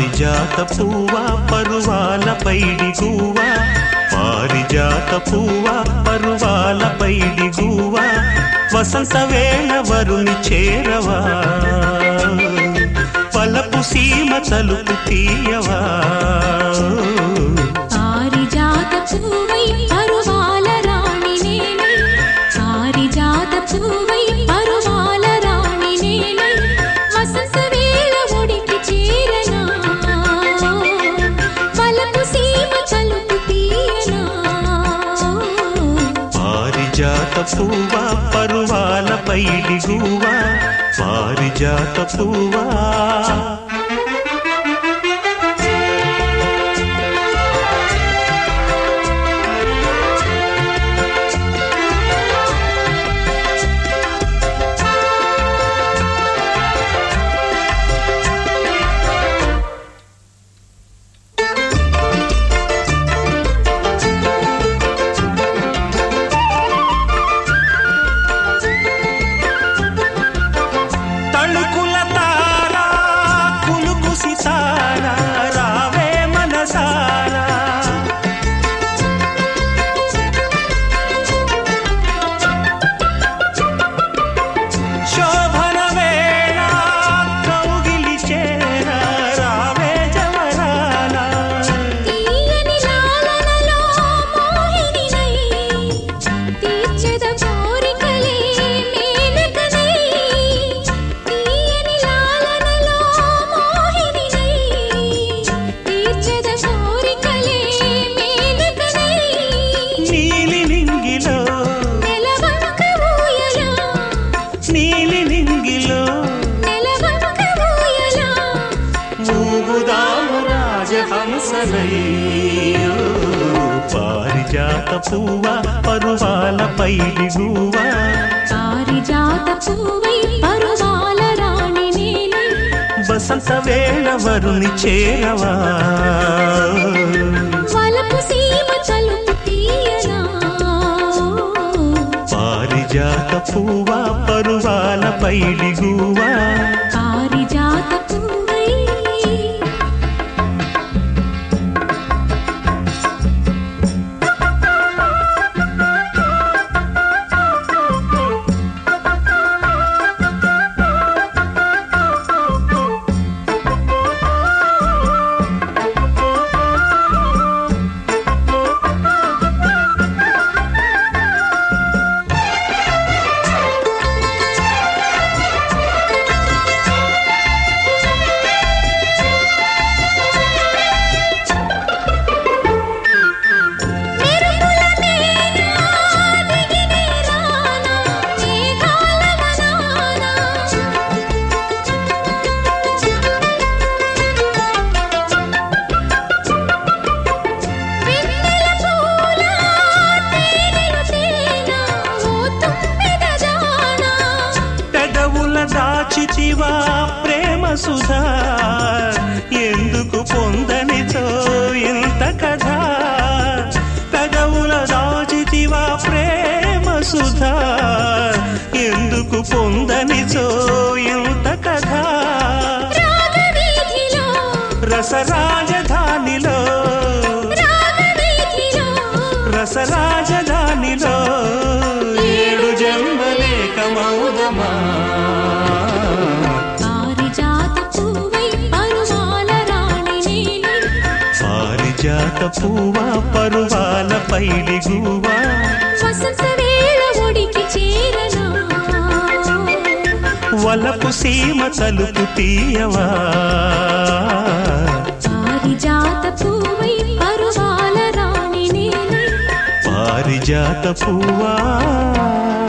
పారిజాత పువ్వా పరువాల పైడి గువ్వా పారిజాత పువ్వా పరువాల పైడి గువ్వా వసంత వేళ వరుని చేరవా పలపు సీమ తలుపు తీయవా పారిజాత పూవై పరువాల రాణి నేనే పారిజాత పూవై పరువాల రాణి నేనే వసంత వేళ ఒడికి చేరనా వలపు సీమ తలుపు తీయనా పారిజాత పువ్వా పరువాల పైడి గువ్వా పారిజాత పువ్వా తళుకుల తారా కులుకు సితారా రావే మనసారా శోభన వేళ కౌగిలి చేరా రావే జవరాలా తీయని లాలనలో మోహినినై తీర్చెద కోరికలే మేనకనై తీయని లాలనలో మోహినినై తీర్చెద కోరికలే మేనకనై నీలి నింగిలో నెలవంక ఊయల నీలి నింగిలో నెలవంక ఊయల ఊగుదాము రాజహంసలై పారిజాత పువ్వా పరువాల పైడి గువ్వా పారిజాత పూవై పరువాల రాణి నేనే వసంత వేళ వరుని చేరవా వలపు సీమ తలుపు తీయనా పారిజాత పువ్వా పరువాల పైడి గువ్వా పారిజాత పూవై మెరుపుల మేనా దిగినే రానా మేఘాల వనానా వెన్నెల పూల తేనెలు తేనా ఓ తుమ్మెద జానా పెదవుల దాచితివా ప్రేమ సుధా ఎందుకు పొందనితో ఇంత కథ పెదవుల దాచితివా ప్రేమ సుధా ఎందుకు పొందనితో ఇంత కథ రాగవీధిలో రసరాజధానిలో రాగవీధిలో రసరాజధానిలో ఏడు జన్మలేక మౌదమా పారిజాత పూవై పరువాల రాణి నేనే పారిజాత పువ్వా పరువాల పైడి గువ్వా వసంత వేళ ఒడికి చేరనా వలపు సీమ తలుపు తీయవా పారిజాత పూవై పరువాల రాణి నేనే పారిజాత పువ్వా